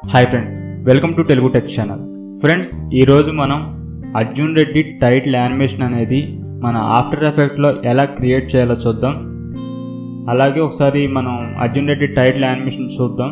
hi friends welcome to Telugu tech channel friends ఈరోజు మనం Arjun Reddy title animation అనేది మన ఆఫ్టర్ ఎఫెక్ట్లో ఎలా క్రియేట్ చేయాలో చూద్దాం అలాగే ఒకసారి మనం అర్జున్ రెడ్డి టైటిల్ యానిమేషన్ చూద్దాం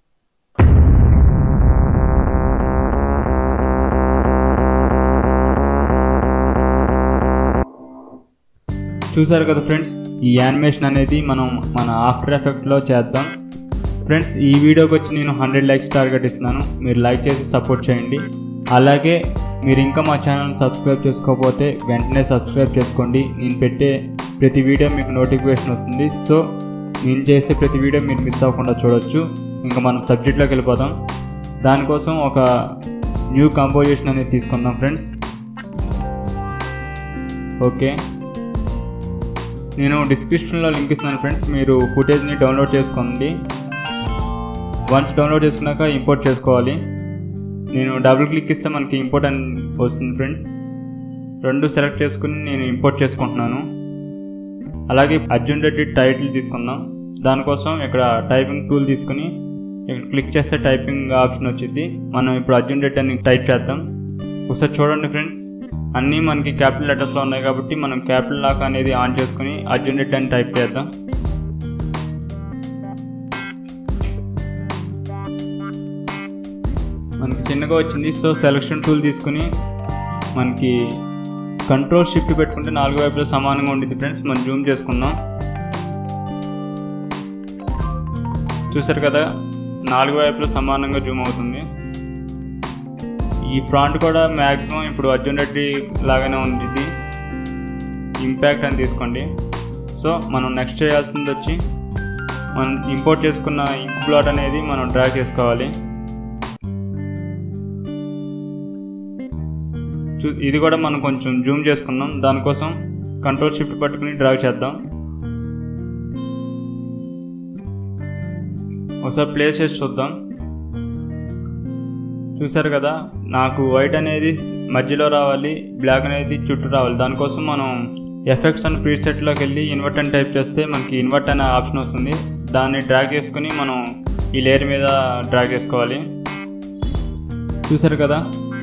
చూసారు కదా ఫ్రెండ్స్ ఈ యానిమేషన్ అనేది మనం మన ఆఫ్టర్ ఎఫెక్ట్లో చేద్దాం ఫ్రెండ్స్ ఈ వీడియోకి వచ్చి నేను హండ్రెడ్ లైక్స్ టార్గెట్ ఇస్తున్నాను మీరు లైక్ చేసి సపోర్ట్ చేయండి అలాగే మీరు ఇంకా మా ఛానల్ని సబ్స్క్రైబ్ చేసుకోకపోతే వెంటనే సబ్స్క్రైబ్ చేసుకోండి నేను పెట్టే ప్రతి వీడియో మీకు నోటిఫికేషన్ వస్తుంది సో నేను చేసే ప్రతి వీడియో మీరు మిస్ అవ్వకుండా చూడొచ్చు ఇంకా మనం సబ్జెక్ట్లోకి వెళ్ళిపోదాం దానికోసం ఒక న్యూ కంపోజిషన్ అనేది తీసుకుందాం ఫ్రెండ్స్ ఓకే నేను డిస్క్రిప్షన్లో లింక్ ఇస్తున్నాను ఫ్రెండ్స్ మీరు ఫుటేజ్ని డౌన్లోడ్ చేసుకోండి వన్స్ డౌన్లోడ్ చేసుకున్నాక ఇంపోర్ట్ చేసుకోవాలి నేను డబుల్ క్లిక్ ఇస్తే మనకి ఇంపోర్ట్ అని వస్తుంది ఫ్రెండ్స్ రెండు సెలెక్ట్ చేసుకుని నేను ఇంపోర్ట్ చేసుకుంటున్నాను అలాగే అర్జున్ రెడ్డి టైటిల్ తీసుకుందాం దానికోసం ఇక్కడ టైపింగ్ టూల్ తీసుకుని ఇక్కడ క్లిక్ చేస్తే టైపింగ్ ఆప్షన్ వచ్చింది మనం ఇప్పుడు అర్జున్ రెడ్డి అని టైప్ చేద్దాం ఒకసారి చూడండి ఫ్రెండ్స్ అన్నీ మనకి క్యాపిటల్ లెటర్స్లో ఉన్నాయి కాబట్టి మనం క్యాపిటల్ లాక్ అనేది ఆన్ చేసుకుని అర్జున్ రెడ్డి అని టైప్ చేద్దాం మనకి చిన్నగా వచ్చింది సో సెలక్షన్ టూల్ తీసుకుని మనకి కంట్రోల్ షిఫ్ట్ పెట్టుకుంటే నాలుగు వైపులో సమానంగా ఉండింది ఫ్రెండ్స్ మనం జూమ్ చేసుకుందాం చూసారు కదా నాలుగు వైపులో సమానంగా జూమ్ అవుతుంది ఈ ఫ్రాంట్ కూడా మ్యాక్సిమం ఇప్పుడు అర్జున్ రెడ్డి లాగానే ఉంది ఇంపాక్ట్ అని తీసుకోండి సో మనం నెక్స్ట్ చేయాల్సింది వచ్చి మనం ఇంపోర్ట్ చేసుకున్న ఇంక్ ప్లాట్ అనేది మనం డ్రా చేసుకోవాలి చూ- ఇది కూడా మనం కొంచెం జూమ్ చేసుకుందాం దానికోసం కంట్రోల్ షిఫ్ట్ పట్టుకుని డ్రా చేద్దాం ఒకసారి ప్లేస్ చేసి చూద్దాం చూసారు కదా నాకు వైట్ అనేది మధ్యలో రావాలి బ్లాక్ అనేది చుట్టూ రావాలి దానికోసం మనం ఎఫెక్ట్స్ అండ్ ప్రీసెట్లోకి వెళ్ళి ఇన్వర్ట్ అని టైప్ చేస్తే మనకి ఇన్వర్ట్ అనే ఆప్షన్ వస్తుంది దాన్ని డ్రాగ్ చేసుకుని మనం ఈ లేయర్ మీద డ్రాగ్ చేసుకోవాలి చూసారు కదా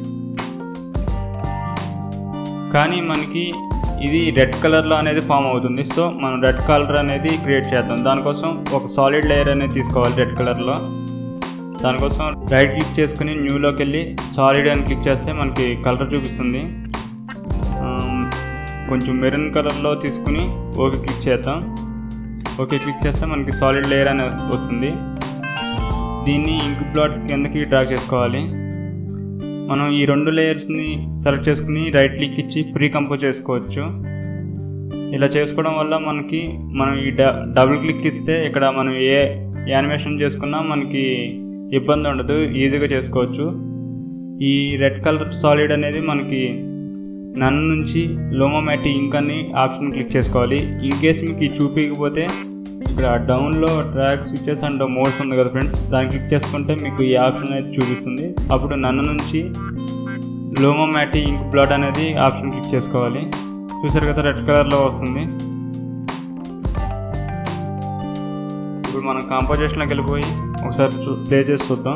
కానీ మనకి ఇది రెడ్ కలర్లో అనేది ఫామ్ అవుతుంది సో మనం రెడ్ కలర్ అనేది క్రియేట్ చేద్దాం దానికోసం ఒక సాలిడ్ లేయర్ అనేది తీసుకోవాలి రెడ్ కలర్లో దానికోసం రైట్ క్లిక్ చేసుకుని న్యూలోకి వెళ్ళి సాలిడ్ అని క్లిక్ చేస్తే మనకి కలర్ చూపిస్తుంది ఆమ్, కొంచెం మెరూన్ కలర్లో తీసుకుని ఓకే క్లిక్ చేద్దాం ఓకే క్లిక్ చేస్తే మనకి సాలిడ్ లేయర్ అని వస్తుంది దీన్ని ఇంక్ ప్లాట్ కిందకి డ్రా చేసుకోవాలి మనం ఈ రెండు లేయర్స్ని సెలెక్ట్ చేసుకుని రైట్ క్లిక్ ఇచ్చి ప్రీ కంపోజ్ చేసుకోవచ్చు ఇలా చేసుకోవడం వల్ల మనకి మనం ఈ డ- డబుల్ క్లిక్ ఇస్తే ఇక్కడ మనం ఏ యానిమేషన్ చేసుకున్నా మనకి ఇబ్బంది ఉండదు ఈజీగా చేసుకోవచ్చు ఈ రెడ్ కలర్ సాలిడ్ అనేది మనకి నన్ను నుంచి లోమోమాటి ఇంక్ అని ఆప్షన్ క్లిక్ చేసుకోవాలి ఇన్ కేస్ మీకు ఇది చూపించకపోతే ఇక్కడ డౌన్లో ట్రాక్ స్విచెస్ అండ్ మోడ్స్ ఉంది కదా ఫ్రెండ్స్ దాన్ని క్లిక్ చేసుకుంటే మీకు ఈ ఆప్షన్ అనేది చూపిస్తుంది అప్పుడు నన్ను నుంచి లోమోమాటి ఇంక్ బ్లాట్ అనేది ఆప్షన్ క్లిక్ చేసుకోవాలి చూసారు కదా రెడ్ కలర్లో వస్తుంది ఇప్పుడు మనం కాంపోజిషన్లోకి వెళ్ళిపోయి ఒకసారి చూ ప్లే చేసి చూద్దాం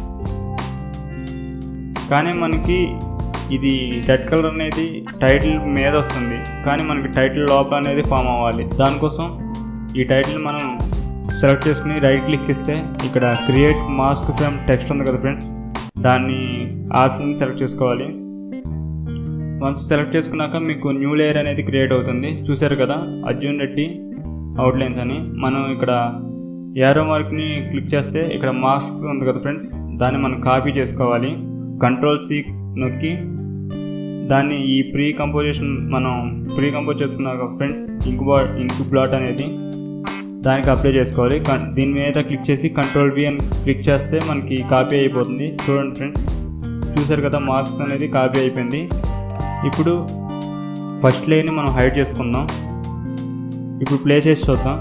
కానీ మనకి ఇది రెడ్ కలర్ అనేది టైటిల్ మీద వస్తుంది కానీ మనకి టైటిల్ లోపల అనేది ఫామ్ అవ్వాలి దానికోసం ఈ టైటిల్ మనం సెలెక్ట్ చేసుకుని రైట్ క్లిక్ ఇస్తే ఇక్కడ క్రియేట్ మాస్క్ ఫ్రేమ్ టెక్స్ట్ ఉంది కదా ఫ్రెండ్స్ దాన్ని ఆప్షన్ సెలెక్ట్ చేసుకోవాలి వన్స్ సెలెక్ట్ చేసుకున్నాక మీకు న్యూ లేయర్ అనేది క్రియేట్ అవుతుంది చూసారు కదా అర్జున్ రెడ్డి అవుట్లైన్స్ అని మనం ఇక్కడ యారో మార్క్ని క్లిక్ చేస్తే ఇక్కడ మాస్క్ ఉంది కదా ఫ్రెండ్స్ దాన్ని మనం కాపీ చేసుకోవాలి కంట్రోల్ సి నొక్కి దాన్ని ఈ ప్రీ కంపోజిషన్ మనం ప్రీ కంపోజ్ చేసుకున్నాక ఫ్రెండ్స్ ఇంక్ బా ఇంక్ బ్లాట్ అనేది దానికి అప్లై చేసుకోవాలి కన్- దీని మీద క్లిక్ చేసి కంట్రోల్ వి అని క్లిక్ చేస్తే మనకి కాపీ అయిపోతుంది చూడండి ఫ్రెండ్స్ చూసారు కదా మాస్క్ అనేది కాపీ అయిపోయింది ఇప్పుడు ఫస్ట్ లేయర్ని మనం హైడ్ చేసుకుందాం ఇప్పుడు ప్లే చేసి చూద్దాం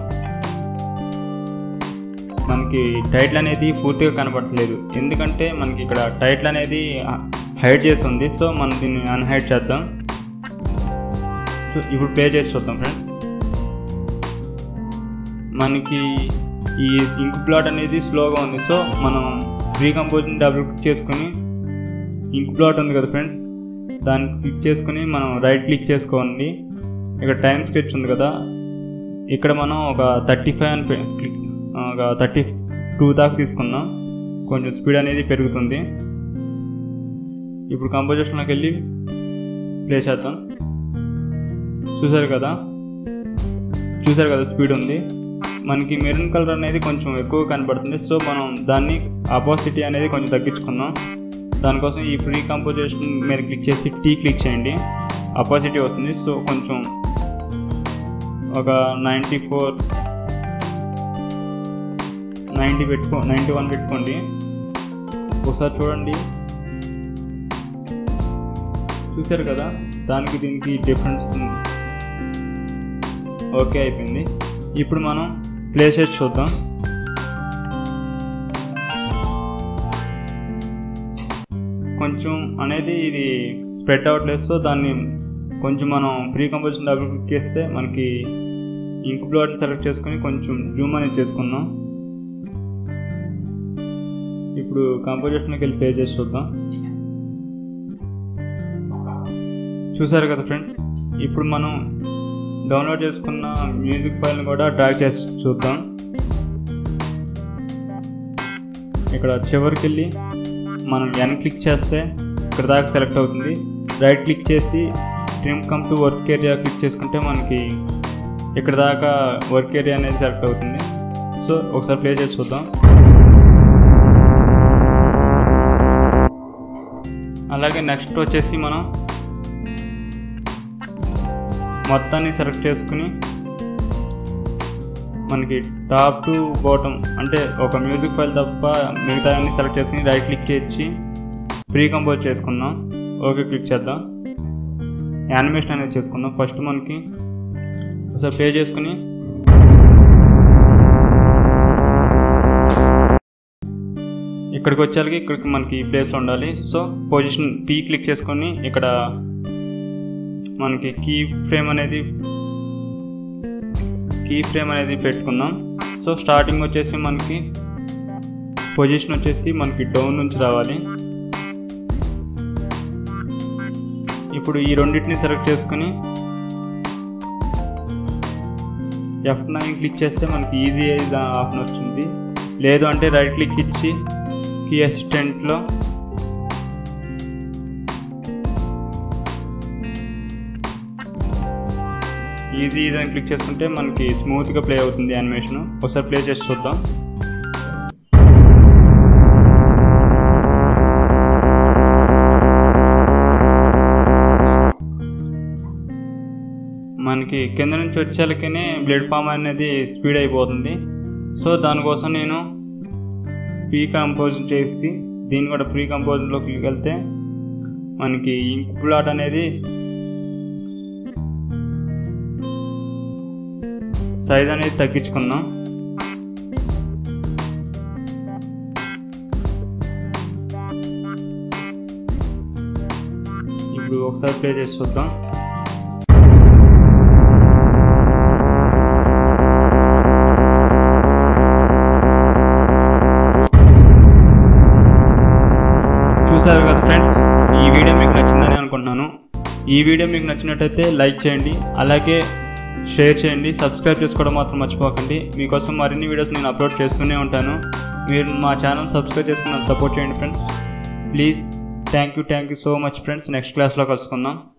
మనకి టైటిల్ అనేది పూర్తిగా కనపడట్లేదు ఎందుకంటే మనకి ఇక్కడ టైటిల్ అనేది హైడ్ చేసి ఉంది సో మనం దీన్ని అన్హైడ్ చేద్దాం సో ఇప్పుడు ప్లే చేసి చూద్దాం ఫ్రెండ్స్ మనకి ఈ ఇంక్ ప్లాట్ అనేది స్లోగా ఉంది సో మనం ప్రీ కంపోజింగ్ డబుల్ క్లిక్ చేసుకుని ఇంక్ ప్లాట్ ఉంది కదా ఫ్రెండ్స్ దాన్ని క్లిక్ చేసుకుని మనం రైట్ క్లిక్ చేసుకోండి ఇక్కడ టైం స్కెచ్ ఉంది కదా ఇక్కడ మనం ఒక థర్టీ ఫైవ్ అని పె- క్లిక్ ఒక థర్టీ టూ దాకా తీసుకున్నాం కొంచెం స్పీడ్ అనేది పెరుగుతుంది ఇప్పుడు కంపోజిషన్లోకి వెళ్ళి ప్లే చేద్దాం చూసారు కదా చూసారు కదా స్పీడ్ ఉంది మనకి మెరూన్ కలర్ అనేది కొంచెం ఎక్కువ కనబడుతుంది సో మనం దాన్ని ఆపోసిటీ అనేది కొంచెం తగ్గించుకుందాం దానికోసం ఈ ఫ్రీ కంపోజిషన్ మీరు క్లిక్ చేసి టీ క్లిక్ చేయండి అపోసిటీ వస్తుంది సో కొంచెం ఒక నైంటీ ఫోర్ నైంటీ పెట్టుకో నైంటీ వన్ పెట్టుకోండి ఒకసారి చూడండి చూసారు కదా దానికి దీనికి డిఫరెన్స్ ఉంది ఓకే అయిపోయింది ఇప్పుడు మనం ప్లేసెస్ చూద్దాం కొంచెం అనేది ఇది స్ప్రెడ్ అవ్వట్లేదు సో దాన్ని కొంచెం మనం ప్రీ కంపోజిషన్ డబుల్ క్లిక్ చేస్తే మనకి ఇంక్ బ్లాట్ని సెలెక్ట్ చేసుకొని కొంచెం జూమ్ అనేది చేసుకుందాం ఇప్పుడు కంపోజిషన్కి వెళ్ళి పే చేసి చూద్దాం చూసారు కదా ఫ్రెండ్స్ ఇప్పుడు మనం డౌన్లోడ్ చేసుకున్న మ్యూజిక్ ఫైల్ని కూడా డ్రాగ్ చేసి చూద్దాం ఇక్కడ చివరికి వెళ్ళి మనం ఎన్ క్లిక్ చేస్తే ఇక్కడ దాకా సెలెక్ట్ అవుతుంది రైట్ క్లిక్ చేసి trim comp to work area click చేసుకుంటే మనకి ఇక్కడ దాకా వర్క్ ఏరియా అనేది సెలెక్ట్ అవుతుంది సో ఒకసారి ప్లే చేసి చూద్దాం అలాగే నెక్స్ట్ వచ్చేసి మనం మొత్తాన్ని సెలెక్ట్ చేసుకుని మనకి టాప్ టు బాటమ్ అంటే ఒక మ్యూజిక్ ఫైల్ తప్ప మిగతా అన్ని సెలెక్ట్ చేసుకుని రైట్ క్లిక్ చేసి ప్రీ కంపోజ్ చేసుకుందాం ఓకే క్లిక్ చేద్దాం యానిమేషన్ అనేది చేసుకుందాం ఫస్ట్ మనకి ఒకసారి పే చేసుకుని ఇక్కడికి వచ్చేసరికి ఇక్కడికి మనకి ఈ ప్లేస్లో ఉండాలి సో పొజిషన్ పీ క్లిక్ చేసుకొని ఇక్కడ మనకి కీ ఫ్రేమ్ అనేది కీ ఫ్రేమ్ అనేది పెట్టుకుందాం సో స్టార్టింగ్ వచ్చేసి మనకి పొజిషన్ వచ్చేసి మనకి డౌన్ నుంచి రావాలి ఇప్పుడు ఈ రెండింటిని సెలెక్ట్ చేసుకుని ఎఫ్ నైన్ క్లిక్ చేస్తే మనకి ఈజీ ఐజ్ ఆప్షన్ వచ్చింది లేదు అంటే రైట్ క్లిక్ ఇచ్చి కీ అసిస్టెంట్లో ఈజీ ఈజీ అని క్లిక్ చేసుకుంటే మనకి స్మూత్గా ప్లే అవుతుంది యానిమేషన్ ఒకసారి ప్లే చేసి చూద్దాం మనకి కింద నుంచి వచ్చేలకనే బ్లడ్ ఫామ్ అనేది స్పీడ్ అయిపోతుంది సో దానికోసం నేను ప్రీ కంపోజ్ చేసి దీన్ని కూడా ప్రీ కంపోజ్లోకి వెళ్తే మనకి ఇంక్ ప్లాట్ అనేది సైజ్ అనేది తగ్గించుకుందాం ఇప్పుడు ఒకసారి ప్లే చేసి చూద్దాం చూసారు కదా ఫ్రెండ్స్ ఈ వీడియో మీకు నచ్చిందని అనుకుంటున్నాను ఈ వీడియో మీకు నచ్చినట్టయితే లైక్ చేయండి అలాగే షేర్ చేయండి సబ్స్క్రైబ్ చేసుకోవడం మాత్రం మర్చిపోకండి మీకోసం మరిన్ని వీడియోస్ నేను అప్లోడ్ చేస్తూనే ఉంటాను మీరు మా ఛానల్ సబ్స్క్రైబ్ చేసుకుని నన్ను సపోర్ట్ చేయండి friends please thank you thank you so much friends next క్లాస్లో కలుసుకుందాం